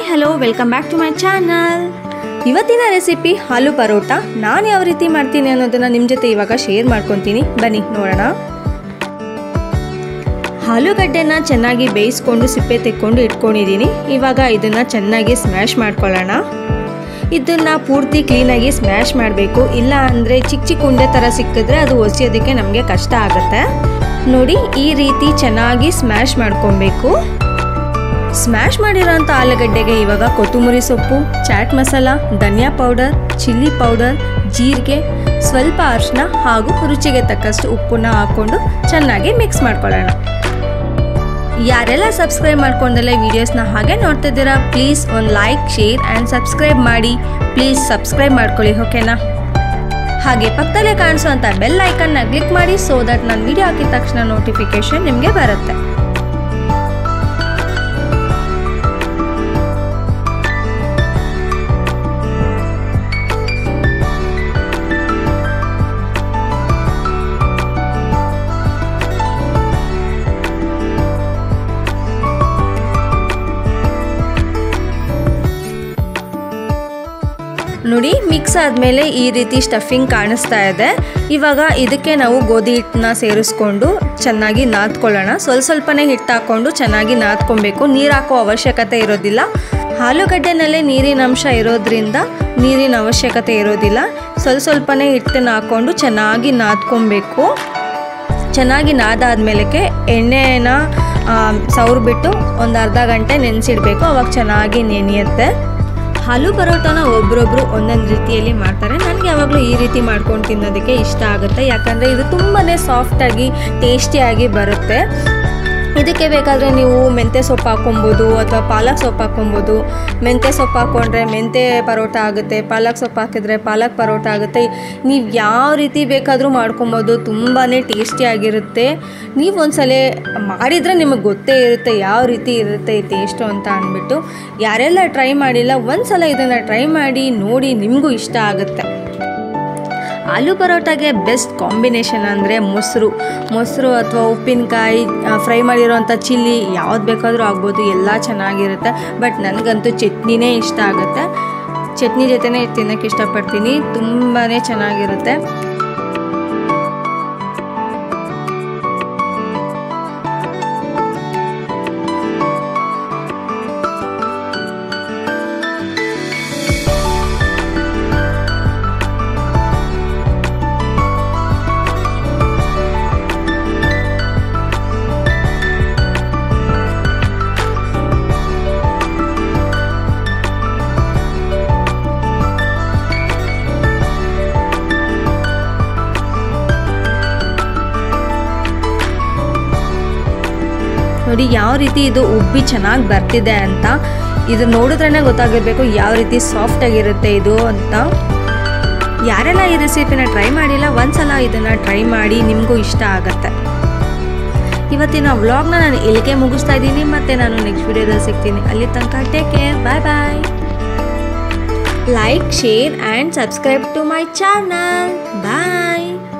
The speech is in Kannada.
hello welcome back to my channel ಇವತ್ತಿನ ರೆಸಿಪಿ ಹಾಲು ಪರೋಟ ನಾನು ಯಾವ ರೀತಿ ಮಾಡ್ತೀನಿ ಅನ್ನೋದನ್ನು ನಿಮ್ಮ ಜೊತೆ ಇವಾಗ ಶೇರ್ ಮಾಡ್ಕೊತೀನಿ ಬನ್ನಿ ನೋಡೋಣ ಆಲೂಗಡ್ಡೆನ ಚೆನ್ನಾಗಿ ಬೇಯಿಸ್ಕೊಂಡು ಸಿಪ್ಪೆ ತೆಕ್ಕೊಂಡು ಇಟ್ಕೊಂಡಿದ್ದೀನಿ ಇವಾಗ ಇದನ್ನು ಚೆನ್ನಾಗಿ ಸ್ಮ್ಯಾಶ್ ಮಾಡ್ಕೊಳ್ಳೋಣ ಇದನ್ನು ಪೂರ್ತಿ ಕ್ಲೀನಾಗಿ ಸ್ಮ್ಯಾಶ್ ಮಾಡಬೇಕು ಇಲ್ಲ ಅಂದರೆ ಚಿಕ್ಕ ಚಿಕ್ಕ ಉಂಡೆ ಥರ ಸಿಕ್ಕಿದ್ರೆ ಅದು ಒಸಿಯೋದಕ್ಕೆ ನಮಗೆ ಕಷ್ಟ ಆಗುತ್ತೆ ನೋಡಿ ಈ ರೀತಿ ಚೆನ್ನಾಗಿ ಸ್ಮ್ಯಾಶ್ ಮಾಡ್ಕೊಬೇಕು ಸ್ಮ್ಯಾಶ್ ಮಾಡಿರೋಂಥ ಆಲೂಗಡ್ಡೆಗೆ ಇವಾಗ ಕೊತ್ತಂಬರಿ ಸೊಪ್ಪು ಚಾಟ್ ಮಸಾಲ ಧನಿಯಾ ಪೌಡರ್ ಚಿಲ್ಲಿ ಪೌಡರ್ ಜೀರಿಗೆ ಸ್ವಲ್ಪ ಅರಿಶಿನ ಹಾಗೂ ರುಚಿಗೆ ತಕ್ಕಷ್ಟು ಉಪ್ಪನ್ನ ಹಾಕ್ಕೊಂಡು ಚೆನ್ನಾಗಿ ಮಿಕ್ಸ್ ಮಾಡ್ಕೊಳ್ಳೋಣ ಯಾರೆಲ್ಲ ಸಬ್ಸ್ಕ್ರೈಬ್ ಮಾಡ್ಕೊಂಡಲ್ಲೇ ವೀಡಿಯೋಸ್ನ ಹಾಗೆ ನೋಡ್ತಿದ್ದೀರಾ ಪ್ಲೀಸ್ ಒಂದು ಲೈಕ್ ಶೇರ್ ಆ್ಯಂಡ್ ಸಬ್ಸ್ಕ್ರೈಬ್ ಮಾಡಿ ಪ್ಲೀಸ್ ಸಬ್ಸ್ಕ್ರೈಬ್ ಮಾಡ್ಕೊಳ್ಳಿ ಓಕೆನಾ ಹಾಗೆ ಪಕ್ಕದಲ್ಲೇ ಕಾಣಿಸುವಂಥ ಬೆಲ್ ಐಕನ್ನ ಕ್ಲಿಕ್ ಮಾಡಿ ಸೊ ದಟ್ ನಾನು ವಿಡಿಯೋ ಹಾಕಿದ ತಕ್ಷಣ ನೋಟಿಫಿಕೇಶನ್ ನಿಮಗೆ ಬರುತ್ತೆ ನೋಡಿ ಮಿಕ್ಸ್ ಆದಮೇಲೆ ಈ ರೀತಿ ಸ್ಟಫಿಂಗ್ ಕಾಣಿಸ್ತಾ ಇದೆ ಇವಾಗ ಇದಕ್ಕೆ ನಾವು ಗೋಧಿ ಹಿಟ್ಟನ್ನ ಸೇರಿಸ್ಕೊಂಡು ಚೆನ್ನಾಗಿ ನಾದ್ಕೊಳ್ಳೋಣ ಸ್ವಲ್ಪ ಸ್ವಲ್ಪನೇ ಹಿಟ್ಟು ಹಾಕ್ಕೊಂಡು ಚೆನ್ನಾಗಿ ನಾದ್ಕೊಬೇಕು ನೀರು ಹಾಕೋ ಅವಶ್ಯಕತೆ ಇರೋದಿಲ್ಲ ಆಲೂಗಡ್ಡೆನಲ್ಲೇ ನೀರಿನ ಅಂಶ ಇರೋದ್ರಿಂದ ನೀರಿನ ಅವಶ್ಯಕತೆ ಇರೋದಿಲ್ಲ ಸ್ವಲ್ಪ ಸ್ವಲ್ಪನೇ ಹಿಟ್ಟನ್ನ ಹಾಕ್ಕೊಂಡು ಚೆನ್ನಾಗಿ ನಾದ್ಕೊಬೇಕು ಚೆನ್ನಾಗಿ ನಾದಾದ್ಮೇಲೆ ಎಣ್ಣೆನ ಸವ್ರಿಬಿಟ್ಟು ಒಂದು ಅರ್ಧ ಗಂಟೆ ನೆನೆಸಿಡಬೇಕು ಅವಾಗ ಚೆನ್ನಾಗಿ ನೆನೆಯುತ್ತೆ ಹಾಲು ಪರೋಟನ ಒಬ್ರೊಬ್ರು ಒಂದೊಂದು ರೀತಿಯಲ್ಲಿ ಮಾಡ್ತಾರೆ ನನಗೆ ಯಾವಾಗಲೂ ಈ ರೀತಿ ಮಾಡ್ಕೊಂಡು ತಿನ್ನೋದಕ್ಕೆ ಇಷ್ಟ ಆಗುತ್ತೆ ಯಾಕಂದರೆ ಇದು ತುಂಬಾ ಸಾಫ್ಟಾಗಿ ಟೇಸ್ಟಿಯಾಗಿ ಬರುತ್ತೆ ಇದಕ್ಕೆ ಬೇಕಾದರೆ ನೀವು ಮೆಂತ್ಯ ಸೊಪ್ಪು ಹಾಕೊಬೋದು ಅಥವಾ ಪಾಲಕ್ ಸೊಪ್ಪು ಹಾಕೊಬೋದು ಮೆಂತ್ಯ ಸೊಪ್ಪು ಹಾಕ್ಕೊಂಡ್ರೆ ಮೆಂತ್ಯ ಪರೋಟ ಆಗುತ್ತೆ ಪಾಲಕ್ ಸೊಪ್ಪು ಹಾಕಿದ್ರೆ ಪಾಲಕ್ ಪರೋಟ ಆಗುತ್ತೆ ನೀವು ಯಾವ ರೀತಿ ಬೇಕಾದರೂ ಮಾಡ್ಕೊಬೋದು ತುಂಬಾ ಟೇಸ್ಟಿಯಾಗಿರುತ್ತೆ ನೀವು ಒಂದ್ಸಲ ಮಾಡಿದರೆ ನಿಮಗೆ ಗೊತ್ತೇ ಇರುತ್ತೆ ಯಾವ ರೀತಿ ಇರುತ್ತೆ ಈ ಟೇಸ್ಟು ಅಂತ ಅಂದ್ಬಿಟ್ಟು ಯಾರೆಲ್ಲ ಟ್ರೈ ಮಾಡಿಲ್ಲ ಒಂದ್ಸಲ ಇದನ್ನು ಟ್ರೈ ಮಾಡಿ ನೋಡಿ ನಿಮಗೂ ಇಷ್ಟ ಆಗುತ್ತೆ ಆಲೂ ಪರೋಟಾಗೆ ಬೆಸ್ಟ್ ಕಾಂಬಿನೇಷನ್ ಅಂದರೆ ಮೊಸರು ಮೊಸರು ಅಥವಾ ಉಪ್ಪಿನಕಾಯಿ ಫ್ರೈ ಮಾಡಿರೋಂಥ ಚಿಲ್ಲಿ ಯಾವ್ದು ಬೇಕಾದರೂ ಆಗ್ಬೋದು ಎಲ್ಲ ಚೆನ್ನಾಗಿರುತ್ತೆ ಬಟ್ ನನಗಂತೂ ಚಟ್ನಿನೇ ಇಷ್ಟ ಆಗುತ್ತೆ ಚಟ್ನಿ ಜೊತೆನೇ ತಿನ್ನೋಕ್ಕೆ ಇಷ್ಟಪಡ್ತೀನಿ ತುಂಬಾ ಚೆನ್ನಾಗಿರುತ್ತೆ ನೋಡಿ ಯಾವ ರೀತಿ ಇದು ಉಬ್ಬಿ ಚೆನ್ನಾಗಿ ಬರ್ತಿದೆ ಅಂತ ಇದು ನೋಡಿದ್ರೇ ಗೊತ್ತಾಗಿರಬೇಕು ಯಾವ ರೀತಿ ಸಾಫ್ಟ್ ಆಗಿರುತ್ತೆ ಇದು ಅಂತ ಯಾರೆಲ್ಲ ಈ ರೆಸಿಪಿನ ಟ್ರೈ ಮಾಡಿಲ್ಲ ಒಂದ್ಸಲ ಇದನ್ನು ಟ್ರೈ ಮಾಡಿ ನಿಮಗೂ ಇಷ್ಟ ಆಗತ್ತೆ ಇವತ್ತಿನ ವ್ಲಾಗ್ನ ನಾನು ಇಲ್ಲಿಗೆ ಮುಗಿಸ್ತಾ ಇದ್ದೀನಿ ಮತ್ತೆ ನಾನು ನೆಕ್ಸ್ಟ್ ವಿಡಿಯೋದಲ್ಲಿ ಸಿಗ್ತೀನಿ ಅಲ್ಲಿ ತನಕ take care bye bye like share and subscribe to my channel bye